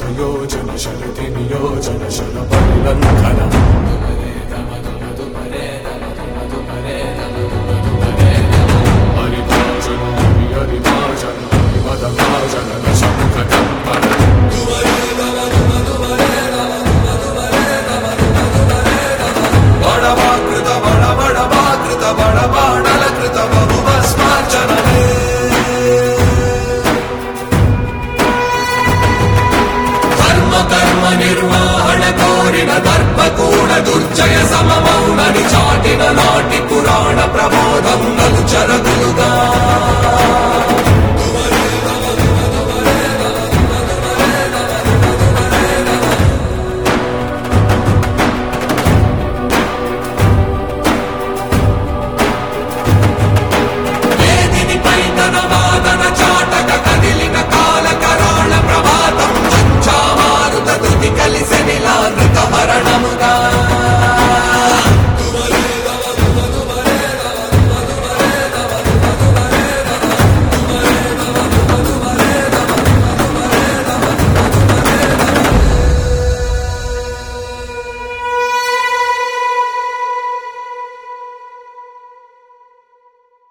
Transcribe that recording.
శతయోజన శరతి నియోజన శర పరిలంఘన హరిభాజన హరి హరిభాజన హరిమదభాజన శంఖటంబర బడవాకృత బడ బడవాకృత బడబాడలకృత బహుభస్మార్చనమే ధర్మ కర్మ నిర్వహణ కోరిన దర్పకూడ దుర్జయ సమమౌనని చాటిన నాటి పురాణ ప్రబోధం నలు చరగులుగా